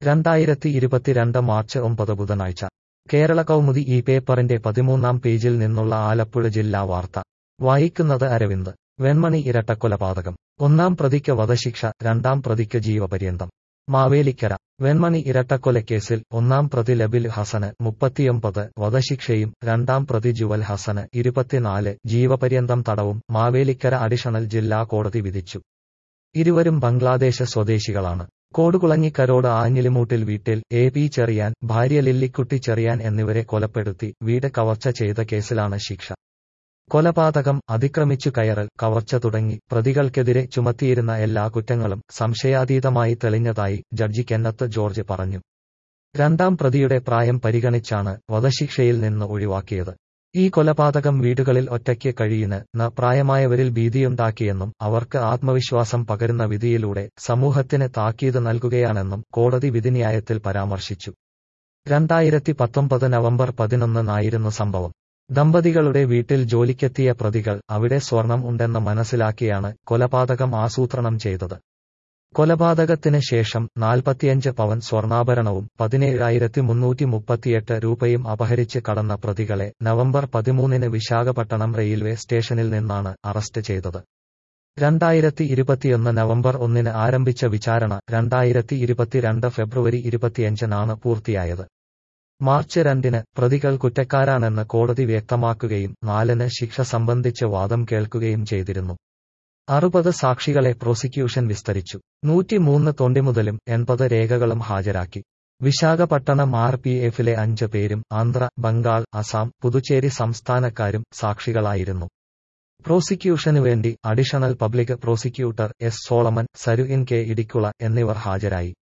രണ്ടായിരത്തി ഇരുപത്തിരണ്ട് മാർച്ച് ഒമ്പത് ബുധനാഴ്ച കേരള കൗമുദി ഈ പേപ്പറിന്റെ പതിമൂന്നാം പേജിൽ നിന്നുള്ള ആലപ്പുഴ ജില്ലാ വാർത്ത വായിക്കുന്നത് അരവിന്ദ് വെൺമണി ഇരട്ടക്കൊലപാതകം ഒന്നാം പ്രതിക്ക് വധശിക്ഷ രണ്ടാം പ്രതിക്ക് ജീവപര്യന്തം മാവേലിക്കര വെൺമണി ഇരട്ടക്കൊലക്കേസിൽ ഒന്നാം പ്രതി ലബിൽ ഹസന് മുപ്പത്തിയൊമ്പത് വധശിക്ഷയും രണ്ടാം പ്രതി ജുവൽ ഹസന് ഇരുപത്തിനാല് ജീവപര്യന്തം തടവും മാവേലിക്കര അഡീഷണൽ ജില്ലാ കോടതി വിധിച്ചു ഇരുവരും ബംഗ്ലാദേശ് സ്വദേശികളാണ് കോടുകുളങ്ങിക്കരോട് ആഞ്ഞിലിമൂട്ടിൽ വീട്ടിൽ എ പി ചെറിയാൻ ഭാര്യ ലില്ലിക്കുട്ടി ചെറിയാൻ എന്നിവരെ കൊലപ്പെടുത്തി വീട് കവർച്ച ചെയ്ത കേസിലാണ് ശിക്ഷ കൊലപാതകം അതിക്രമിച്ചു കയറൽ കവർച്ച തുടങ്ങി പ്രതികൾക്കെതിരെ ചുമത്തിയിരുന്ന എല്ലാ കുറ്റങ്ങളും സംശയാതീതമായി തെളിഞ്ഞതായി ജഡ്ജി കെന്നത്ത് ജോർജ് പറഞ്ഞു രണ്ടാം പ്രതിയുടെ പ്രായം പരിഗണിച്ചാണ് വധശിക്ഷയിൽ നിന്ന് ഒഴിവാക്കിയത് ഈ കൊലപാതകം വീടുകളിൽ ഒറ്റയ്ക്ക് കഴിയുന്ന പ്രായമായവരിൽ ഭീതിയുണ്ടാക്കിയെന്നും അവർക്ക് ആത്മവിശ്വാസം പകരുന്ന വിധിയിലൂടെ സമൂഹത്തിന് താക്കീത് നൽകുകയാണെന്നും കോടതി വിധിന്യായത്തിൽ പരാമർശിച്ചു രണ്ടായിരത്തി പത്തൊമ്പത് നവംബർ പതിനൊന്നിനായിരുന്നു സംഭവം ദമ്പതികളുടെ വീട്ടിൽ ജോലിക്കെത്തിയ പ്രതികൾ അവിടെ സ്വർണം ഉണ്ടെന്ന് മനസ്സിലാക്കിയാണ് കൊലപാതകം ആസൂത്രണം ചെയ്തത് കൊലപാതകത്തിന് ശേഷം നാൽപ്പത്തിയഞ്ച് പവൻ സ്വർണ്ണാഭരണവും പതിനേഴായിരത്തി മുന്നൂറ്റി മുപ്പത്തിയെട്ട് രൂപയും അപഹരിച്ച് കടന്ന പ്രതികളെ നവംബർ പതിമൂന്നിന് വിശാഖപട്ടണം റെയിൽവേ സ്റ്റേഷനിൽ നിന്നാണ് അറസ്റ്റ് ചെയ്തത് രണ്ടായിരത്തി ഇരുപത്തിയൊന്ന് നവംബർ ഒന്നിന് ആരംഭിച്ച വിചാരണ രണ്ടായിരത്തി ഇരുപത്തിരണ്ട് ഫെബ്രുവരി ഇരുപത്തിയഞ്ചിനാണ് പൂർത്തിയായത് മാർച്ച് രണ്ടിന് പ്രതികൾ കുറ്റക്കാരാണെന്ന് കോടതി വ്യക്തമാക്കുകയും നാലിന് ശിക്ഷ സംബന്ധിച്ച് വാദം കേൾക്കുകയും ചെയ്തിരുന്നു അറുപത് സാക്ഷികളെ പ്രോസിക്യൂഷൻ വിസ്തരിച്ചു നൂറ്റിമൂന്ന് തൊണ്ടിമുതലും എൺപത് രേഖകളും ഹാജരാക്കി വിശാഖപട്ടണം ആർ പി എഫിലെ അഞ്ച് പേരും ആന്ധ്ര ബംഗാൾ അസം പുതുച്ചേരി സംസ്ഥാനക്കാരും സാക്ഷികളായിരുന്നു പ്രോസിക്യൂഷനു വേണ്ടി additional public prosecutor S Solomon Saru N K Idikkula എന്നിവർ ഹാജരായി